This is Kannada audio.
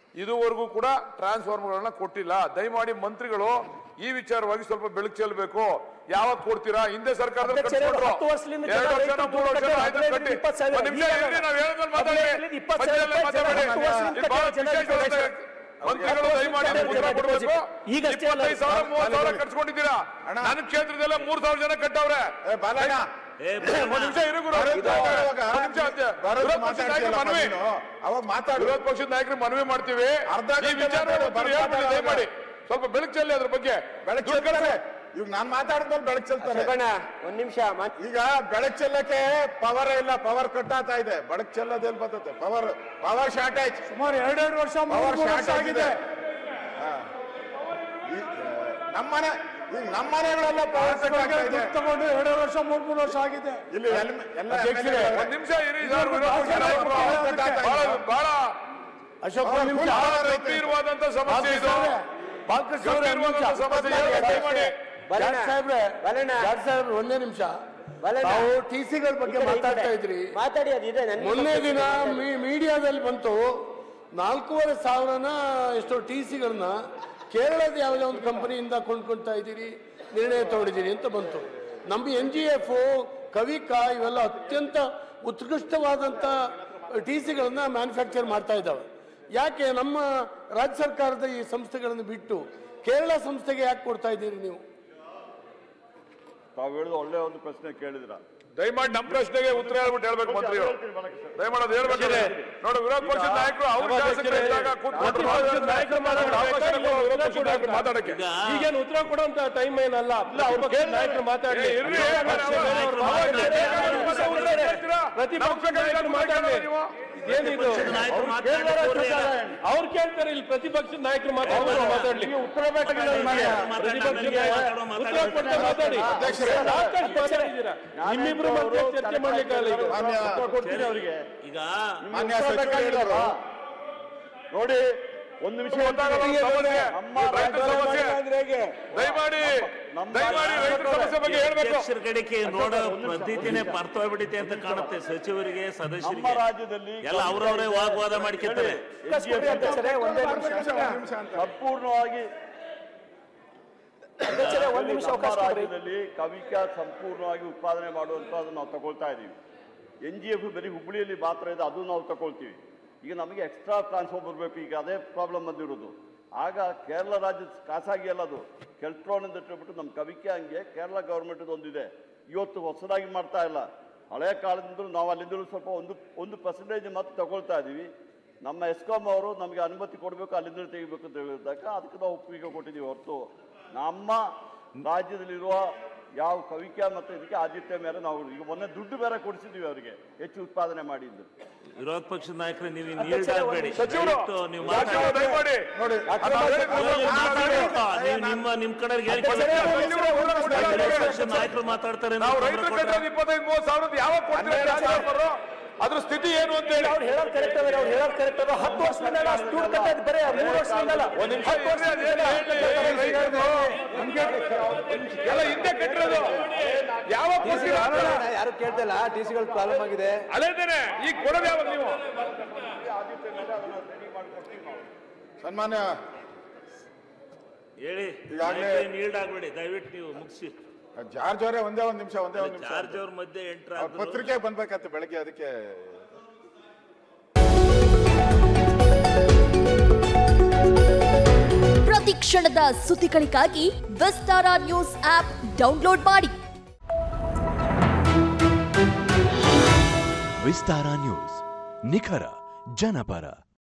ಇದುವರೆಗೂ ಕೂಡ ಟ್ರಾನ್ಸ್ಫಾರ್ಮರ್ಗಳನ್ನ ಕೊಟ್ಟಿಲ್ಲ ದಯಮಾಡಿ ಮಂತ್ರಿಗಳು ಈ ವಿಚಾರವಾಗಿ ಸ್ವಲ್ಪ ಬೆಳಕು ಚೆಲ್ಲಬೇಕು ಯಾವತ್ ಕೊಡ್ತೀರಾ ಹಿಂದೆ ಸರ್ಕಾರದ ಅಧ್ಯಕ್ಷರೇ, ಹತ್ತು ವರ್ಷದಿಂದ ಜನ ಎರಡು ವರ್ಷ ರೈತರು ಮೂರು ವರ್ಷ ದುಡ್ಡು ಆಯ್ತು ಕಟ್ಟಿ ಕಟ್ಟಿ ಇಪ್ಪತ್ತು ಸಾವಿರ. ಒಂದ್ ನಿಮಿಷ ಈಗ ಇರ್ರಿ, ನಾವ್ ಹೇಳಿದ್ಮೇಲೆ ಮಾತಾಡಿ ಹದಿನೈದರಿಂದ ಇಪ್ಪತ್ತು ಸಾವಿರ ಮಧ್ಯದಲ್ಲಿ ರೂಪಾಯಿ ಮಾತಾಡಿ. ಜನ ಹತ್ತು ವರ್ಷದಿಂದ ಇದು ಬಹಳ ಜನ ವಿಶೇಷವಾದ ಡೆಪಾಸಿಟ್. ಮಂತ್ರಿಗಳು ದಯಮಾಡಿ ಜನ ಉತ್ತರ ಡೆಪಾಸಿಟ್. ಕೊಡಬೇಕು ಈಗಷ್ಟೇ ಅಲ್ಲ. ಇಪ್ಪತ್ತೈದು ಸಾವಿರ ಮೂವತ್ತು ಸಾವಿರ ಕಟ್ಸ್ಕೊಂಡಿದ್ದೀರಾ ಅಣ್ಣ. ನನ್ನ ಕ್ಷೇತ್ರದಲ್ಲ ಮೂರ್ ಸಾವಿರ ಜನ ಕಟ್ಟವ್ರೆ ಏ, ಬಾಲಣ್ಣ ಏ, ಒಂದ್ ನಿಮಿಷ ಇರು ಗುರು. ಬರೋದು ಒಂದ್ ನಿಮಿಷ ಅಂತೆ. ಬರೋದು ವಿರೋಧ ಪಕ್ಷದ ನಾಯಕರು ಮಾತಾಡ್ತೀಯಲ್ಲಪ್ಪ ಮನವಿ ನೀನು. ಅವಾಗ ಮಾತಾಡು ವಿರೋಧ ಪಕ್ಷದ ನಾಯಕರು ಮನವಿ ಮಾಡ್ತೀವಿ ಅರ್ಧ ಈ ಗಂಟೆ ವಿಚಾರ ಮಾತಾಡು, ಬರೋದು ಹೇಳ್ಬಿಡಿ ಮಾತಾಡು. ದಯಮಾಡಿ ಸ್ವಲ್ಪ ಬೆಳಕು ಚೆಲ್ಲಿ ಅದ್ರ ಬಗ್ಗೆ ಬೆಳಕು ಚೆಲ್ತಾರೆ ಈಗ ನಾನ್ ಮಾತಾಡಿದ್ಮೇಲೆ ಬೆಳಕು ಚೆಲ್ತಾರೆ ಒಂದ್ ನಿಮಿಷ ಈಗ ಬೆಳಕು ಚೆಲ್ಲಕ್ಕೆ ಪವರ್ ಇಲ್ಲ ಪವರ್ ಕಟ್ಟಾಗ್ತಾ ಇದೆ ಬೆಳಕು ಚೆಲ್ಲೋದೆಲ್ಲಿ ಬರ್ತದೆ ಪವರ್ ಪವರ್ ಶಾರ್ಟೇಜ್ ಸುಮಾರು ಎರಡೆರಡು ವರ್ಷ ಮೂರು ಪವರ್ ಮೂರು ವರ್ಷ ಶಾರ್ಟೇಜ್ ಆಗಿದೆ ಹಾ. ಈ, ಆ, ನಮ್ಮನೆ ಈಗ ನಮ್ಮನೆಗಳೆಲ್ಲ ಪವರ್ ಕಟ್ ಆಗ್ತಾ ಇದೆ ದುಡ್ಡು ತಗೊಂಡು ಎರಡು ವರ್ಷ ಮೂರ್ ಮೂರು ವರ್ಷ ಆಗಿದೆ ಇಲ್ಲಿ ಎಲ್ಲ- ಎಲ್ಲ ಅಧ್ಯಕ್ಷರೇ, MLA ಒಂದ್ ನಿಮಿಷ ಇರಿ ಸರ್, ವಿರೋಧ ಪಕ್ಷದ ನಾಯಕರು. ಅದಕ್ಕೆ ಬಹಳ ಬಹಳ ಅಶೋಕ್ ಒಂದ್ ನಿಮಿಷ. ಬಹಳ ಗಂಭೀರವಾದಂತ ಸಮಸ್ಯೆ ಇದು ಬಾಲಕೃಷ್ಣ ಅವರೇ, ಒಂದ್ ನಿಮಿಷ. ಗಂಭೀರವಾದಂತ ಸಮಸ್ಯೆ ಇದೆ. ದಯಮಾಡಿ ಜಾಡ್ ಸಾಹೇಬ್ರೆ ಜಾಡ್ ಸಾಹೇಬ್ರೆ ಒಂದೇ ನಿಮಿಷ ನಾವು ಟಿ ಸಿಗಳ ಬಗ್ಗೆ ಮಾತಾಡ್ತಾ ಇದ್ರಿ ಮಾತಾಡಿ ಅದಿದೆ ನನ್ನ ಮೊನ್ನೆ ದಿನ ಮೀ- ಮೀಡಿಯಾದಲ್ಲಿ ಬಂತು ನಾಲ್ಕೂವರೆ ಸಾವಿರನ ಎಷ್ಟೋ ಟಿ ಸಿಗಳನ್ನ ಕೇರಳದ ಯಾವುದೇ ಒಂದು ಕಂಪನಿಯಿಂದ ಕೊಂಡ್ಕೊಳ್ತಾ ಇದ್ದೀರಿ ನಿರ್ಣಯ ತಗೊಂಡಿದ್ದೀರಿ ಅಂತ ಬಂತು ನಮ್ಮ ಎನ್ ಜಿ ಎಫ್ ಕವಿಕಾ ಇವೆಲ್ಲ ಅತ್ಯಂತ ಉತ್ಕೃಷ್ಟವಾದಂಥ ಟಿ ಸಿಗಳನ್ನ ಮ್ಯಾನುಫ್ಯಾಕ್ಚರ್ ಮಾಡ್ತಾ ಇದ್ದಾವೆ ಯಾಕೆ ನಮ್ಮ ರಾಜ್ಯ ಸರ್ಕಾರದ ಈ ಸಂಸ್ಥೆಗಳನ್ನು ಬಿಟ್ಟು ಕೇರಳ ಸಂಸ್ಥೆಗೆ ಯಾಕೆ ಕೊಡ್ತಾ ಇದ್ದೀರಿ ನೀವು ತಾವು ಹೇಳಿದ ಒಳ್ಳೆ ಒಂದು ಪ್ರಶ್ನೆ ಕೇಳಿದ್ರ ದಯಮಾಡಿ ನಮ್ಮ ಪ್ರಶ್ನೆಗೆ ಉತ್ತರ ಹೇಳ್ಬಿಟ್ಟು ಹೇಳ್ಬೇಕು ಮಂತ್ರಿಗಳು ದಯಮಾಡಿ ಅದು ಹೇಳ್ಬೇಕಾದ್ರೆ ನೋಡು ವಿರೋಧ ಪಕ್ಷದ ನಾಯಕರು ಅವ್ರ ಶಾಸಕರು ಇದ್ದಾಗ ಕೂತ್ಕೊಂಡು ನಾಯಕರು ಮಾತಾಡೋದು ಅವಕಾಶ ಕೊಡು, ವಿರೋಧ ಪಕ್ಷದ ನಾಯಕರು ಮಾತಾಡಕ್ಕೆ ಈಗ ಈಗೇನು ಉತ್ತರ ಕೊಡುವಂತ ಟೈಮ್ ಏನಲ್ಲ ಅವ್ರ ನಾಯಕರು ಮಾತಾಡಿ ಏ, ಇರ್ರಿ, ಪ್ರತಿಪಕ್ಷ ನಾಯಕರು ಮಾತಾಡಿ ಏನಿದು ನಾಯಕರು ಅವ್ರು ಮಾತಾಡಿ ಕೇಳ್ತಾರೆ ಕೂರ್ರೆ. ಅಷ್ಟೇ. ಅವ್ರು ಕೇಳ್ತಾರೆ ಇಲ್ಲಿ ಪ್ರತಿಪಕ್ಷದ ನಾಯಕರು ಮಾತಾಡ್ತಾರೆ ಮಾತಾಡ್ಲಿ ಉತ್ತರ ಬೇಕಾಗಿಲ್ಲ ಮಾತಾಡಿ, ಪ್ರತಿಪಕ್ಷ ಆಮೇಲೆ ಮಾತಾಡೋ, ಮಾತಾಡಿ. ಉತ್ತರ ಕೊಡ್ತಾ ಮಾತಾಡಿ ಅಧ್ಯಕ್ಷರೇ. ಸಾಕಷ್ಟು ಮಾತಾಡಿದ್ದೀರಾ ನಿಮ್ಮಿಬ್ರು ಮಧ್ಯೆ ಚರ್ಚೆ ಮಾಡ್ಲಿಕ್ಕಾಗಲ್ಲ ಈಗ ಮಾನ್ಯ ಕೊಡ್ತೀನಿ ಅವರಿಗೆ ಈಗ ಮಾನ್ಯ ಸಚಿವರು ನೋಡಿ ಒಂದು ನಿಮಿಷ ಗೊತ್ತಾಗಲ್ಲ ನಮ್ಮ ಸಮಸ್ಯೆ. ನಮ್ಮ ರೈತರ ಸಮಸ್ಯೆ. ದಯಮಾಡಿ ನಮ್ಮ ದಯಮಾಡಿ ರೈತರ ಸಮಸ್ಯೆ ಬಗ್ಗೆ ಹೇಳ್ಬೇಕು ಅಧ್ಯಕ್ಷರ ಕಡೆಗೆ ನೋಡೋ ಪದ್ಧತಿನೇ ಮರ್ತೋಗ್ಬಿಟ್ಟಿದೆ ಅಂತ ಕಾಣುತ್ತೆ ಸಚಿವರಿಗೆ ನಮ್ಮ ಸದಸ್ಯರಿಗೆ ರಾಜ್ಯದಲ್ಲಿ ಎಲ್ಲ ಅವ್ರವರೇ ವಾಗ್ವಾದ ಮಾಡ್ಕೊತಾರೆ ಅಧ್ಯಕ್ಷರೇ, ಒಂದೇ ನಿಮಿಷ. ನಿಮಿಷ ಅಂತ ಸಂಪೂರ್ಣವಾಗಿ ಅಧ್ಯಕ್ಷರೇ, ಒಂದ್ ನಿಮಿಷ ನಮ್ಮ ಅವಕಾಶ ಕೊಡ್ರಿ. ರಾಜ್ಯದಲ್ಲಿ ಕವಿಕಾ ಸಂಪೂರ್ಣವಾಗಿ ಉತ್ಪಾದನೆ ಮಾಡುವಂಥದ್ದು ನಾವು ತಗೊಳ್ತಾ ಇದ್ದೀವಿ ಎನ್ ಜಿ ಎಫ್ ಬರೀ ಹುಬ್ಬಳ್ಳಿಯಲ್ಲಿ ಮಾತ್ರ ಇದೆ ಅದು ನಾವು ತಗೊಳ್ತೀವಿ ಈಗ ನಮಗೆ ಎಕ್ಸ್ಟ್ರಾ ಟ್ರಾನ್ಸ್ಫರ್ ಬರಬೇಕು ಈಗ ಅದೇ ಪ್ರಾಬ್ಲಮ್ ಬಂದಿರೋದು ಆಗ ಕೇರಳ ರಾಜ್ಯದ ಖಾಸಗಿ ಅಲ್ಲ ಅದು ಕೆಲ್ಟ್ರೋನ್ ಅಂತ ಹೇಳ್ಬಿಟ್ಟು ನಮ್ಮ ಕವಿಕೆ ಹಂಗೆ ಕೇರಳ ಗೌರ್ಮೆಂಟ್ ಒಂದಿದೆ ಇವತ್ತು ಹೊಸದಾಗಿ ಮಾಡ್ತಾ ಇಲ್ಲ ಹಳೆ ಕಾಲದಿಂದಲೂ ನಾವು ಅಲ್ಲಿಂದಲೂ ಸ್ವಲ್ಪ ಒಂದು ಒಂದು ಪರ್ಸೆಂಟೇಜ್ ಮತ್ತೆ ತಗೊಳ್ತಾ ಇದ್ದೀವಿ ನಮ್ಮ ಎಸ್ಕಾಂ ಅವರು ನಮಗೆ ಅನುಮತಿ ಕೊಡಬೇಕು ಅಲ್ಲಿಂದಲೂ ತೆಗಿಬೇಕು ಅಂತ ಹೇಳಿದಾಗ ಅದಕ್ಕೆ ನಾವು ಒಪ್ಪಿಗೆ ಕೊಟ್ಟಿದ್ದೀವಿ ಹೊರತು ನಮ್ಮ ರಾಜ್ಯದಲ್ಲಿರುವ ಯಾವ ಕವಿಕೆ ಮತ್ತು ಇದಕ್ಕೆ ಆದ್ಯತೆ ಮೇಲೆ ನಾವು ಈಗ ಮೊನ್ನೆ ದುಡ್ಡು ಬೇರೆ ಕೊಡಿಸಿದ್ದೀವಿ ಅವರಿಗೆ ಹೆಚ್ಚು ಉತ್ಪಾದನೆ ಮಾಡಿದ್ದು ವಿರೋಧ ಪಕ್ಷದ ನಾಯಕರು ನೀವು ನೀಲ್ಡ್ ಆಗ್ಬೇಡಿ ಸಚಿವರು ದಯವಿಟ್ಟು ನೀವು ಸಚಿವರು ಮಾತಾಡಿ ದಯಮಾಡಿ ನೋಡಿ ಅದು ಹೇಳಿದ್ದು ಅಲ್ಲ, ನೀವು ಮಾತಾಡಿ. ಮಾತಾಡಿ. ನೀವು ನಿಮ್ಮ ನಿಮ್ ಕಡೆ ಸಚಿವರು ಉತ್ತರ ಕೊಡಿ. ವಿರೋಧ ಪಕ್ಷದ ನಾಯಕರು ಮಾತಾಡ್ತಾರೆ ನಾವು ನೀವು ರೈತರ ತೊಂದ್ರೆ ಕಟ್ಟೋದು ಇಪ್ಪತ್ತೈದು ಮೂವತ್ತು ಸಾವಿರದ ಯಾವಾಗ ಕೊಡ್ತೀರಾ ಟ್ರಾನ್ಸ್ಫಾರ್ಮರ್ ಅದ್ರ ಸ್ಥಿತಿ ಏನು ಅಂತ ಹೇಳಿ ಅವ್ರು ಹೇಳೋದು ಕರೆಕ್ಟ್ ಅದ ಅವ್ರು ಹೇಳೋದು ಕರೆಕ್ಟ್ ಅದ ಹತ್ತು ವರ್ಷದಿಂದ ಅಷ್ಟು ದುಡ್ಡು ಕಟ್ಟೋದು ಬರೀ ಮೂರು ವರ್ಷದಿಂದ ಅಲ್ಲ ಒಂದ್ ನಿಮಿಷ ಹತ್ತು ವರ್ಷದಿಂದ ಇರ್ರಿ, ಅದೇನು ಹೇಳಿ, ರೈತರದು. ಎಲ್ಲ ಹಿಂದೆ ಕಟ್ಟಿರೋದು ಯಾವಾಗ ಕೊಡ್ತೀರಾ ಯಾರು ಕೇಳ್ತಿಲ್ಲ ಟಿ ಸಿಗಳು ಪ್ರಾಬ್ಲಮ್ ಆಗಿದೆ ಅದೇನೆ ಈಗ ಕೊಡೋದು ಯಾವಾಗ ನೀವು ಸನ್ಮಾನ್ಯ ಹೇಳಿ ಈಗಾಗ್ಲೇ- ನೀಲ್ಡ್ ಆಗ್ಬೇಡಿ ದಯವಿಟ್ಟು ನೀವು ಮುಗಿಸಿ ಜಾರ್ಜ್ ಅವರೇ ಒಂದೇ ಒಂದ್ ನಿಮಿಷ ಒಂದೇ ಒಂದ್ ನಿಮಿಷ ಚಾರ್ಜ್ ಅವ್ರ ಮಧ್ಯೆ ಎಂಟ್ರ್ ಅವ್ರ ಪತ್ರಿಕೆ ಬಂದ್ಬೇಕಾಯ್ತು ಬೆಳಗ್ಗೆ ಅದಕ್ಕೆ ಪ್ರತಿ ಕ್ಷಣದ ಸುದ್ದಿಗಳಿಗಾಗಿ ವಿಸ್ತಾರ ನ್ಯೂಸ್ ಆಪ್ ಡೌನ್ಲೋಡ್ ಮಾಡಿ ವಿಸ್ತಾರ ನ್ಯೂಸ್ ನಿಖರ ಜನಪರ